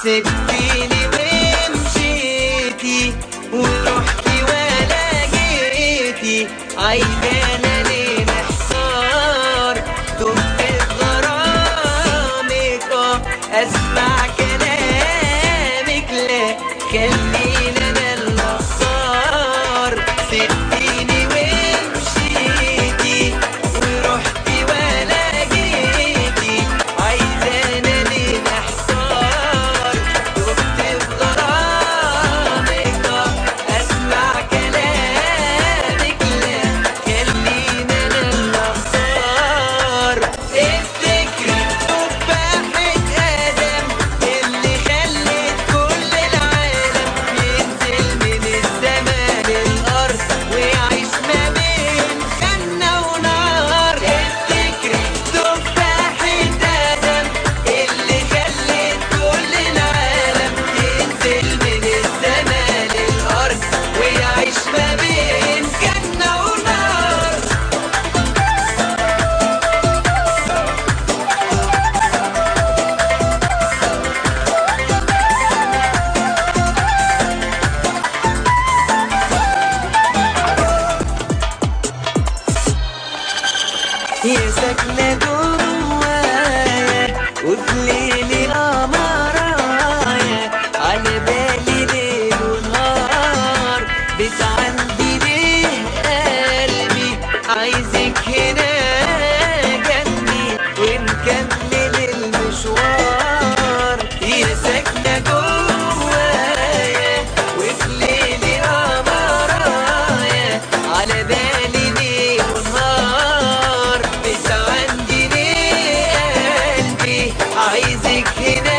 سبتيني ومشيتي ورحتي ولا جيتي عايزانا ليه محتار دمت في غرامك آه، اسمع كلامك لا خلينا انا اللي اختار سبتيني ومشيتي ورحتي ولا جيتي عايزانا ليه محتار دمت في غرامك آه، اسمع كلامك لا خلينا انا اللي اختار افتكري تفاحة ادم اللي خلت كل العالم ينزل من السماء للارض ويعيش ما بين جنة ونار افتكري تفاحة ادم اللي خلت كل العالم ينزل من السماء للارض ويعيش ما بين جنة ونار يا ساكنة جوايا وفي ليلي قمرايا على بالي ليل ونهار بتعندي ليه قلبي عايزك هنا جنبي ونكمل المشوار يا ساكنة جوايا وفي ليلي قمرايا على بالي ليل ونهار بس عندي ليه قلبي عايزك هنا